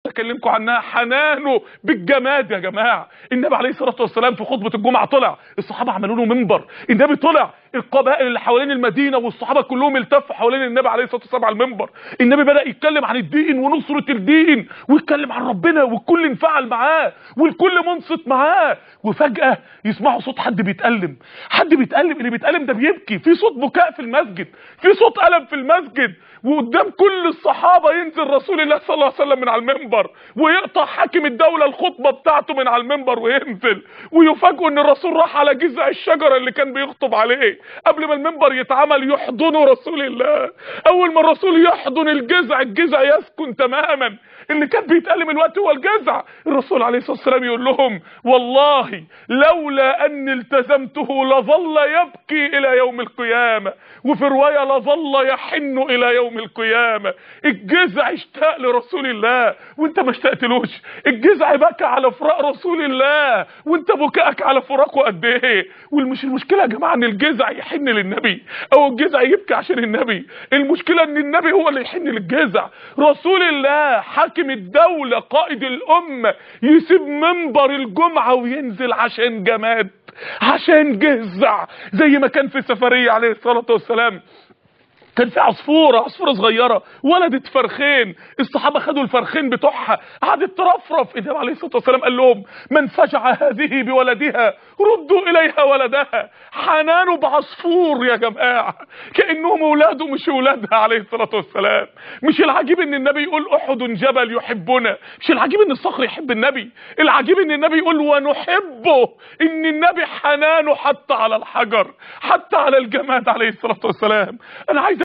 اكلمكم عنها حنانه بالجماد يا جماعه النبي عليه الصلاه والسلام في خطبه الجمعه طلع الصحابه عملوا له منبر النبي طلع القبائل اللي حوالين المدينه والصحابه كلهم التفوا حوالين النبي عليه الصلاه والسلام على المنبر النبي بدا يتكلم عن الدين ونصره الدين ويتكلم عن ربنا والكل انفعل معاه والكل منصت معاه وفجاه يسمعوا صوت حد بيتالم حد بيتالم اللي بيتالم ده بيبكي في صوت بكاء في المسجد في صوت الم في المسجد وقدام كل الصحابه ينزل رسول الله صلى الله عليه وسلم من على المنبر ويقطع حاكم الدوله الخطبه بتاعته من على المنبر وينزل ويفاجئوا ان الرسول راح على جذع الشجره اللي كان بيخطب عليه قبل ما المنبر يتعمل يحضنوا رسول الله اول ما الرسول يحضن الجذع الجذع يسكن تماما اللي كان بيتألم الوقت هو الجزع الرسول عليه الصلاه والسلام يقول لهم والله لولا اني التزمته لظل يبكي الى يوم القيامه وفي روايه لظل يحن الى يوم القيامه الجزع اشتاق لرسول الله وانت ما اشتقتلوش الجزع بكى على فراق رسول الله وانت بكائك على فراقه قد ايه والمش المشكله يا جماعه ان الجزع يحن للنبي او الجزع يبكي عشان النبي المشكله ان النبي هو اللي يحن للجزع رسول الله حاكم الدوله قائد الامه يسيب منبر الجمعه وينزل عشان جماد عشان جزع زي ما كان في سفريه عليه الصلاه والسلام كان في عصفوره عصفوره صغيره ولدت فرخين الصحابه خدوا الفرخين بتوعها قعدت ترفرف النبي عليه الصلاه والسلام قال لهم من فجع هذه بولدها ردوا اليها ولدها حنانه بعصفور يا جماعه كانهم اولاده مش اولادها عليه الصلاه والسلام مش العجيب ان النبي يقول احد جبل يحبنا مش العجيب ان الصخر يحب النبي العجيب ان النبي يقول ونحبه ان النبي حنانه حتى على الحجر حتى على الجماد عليه الصلاه والسلام انا عايز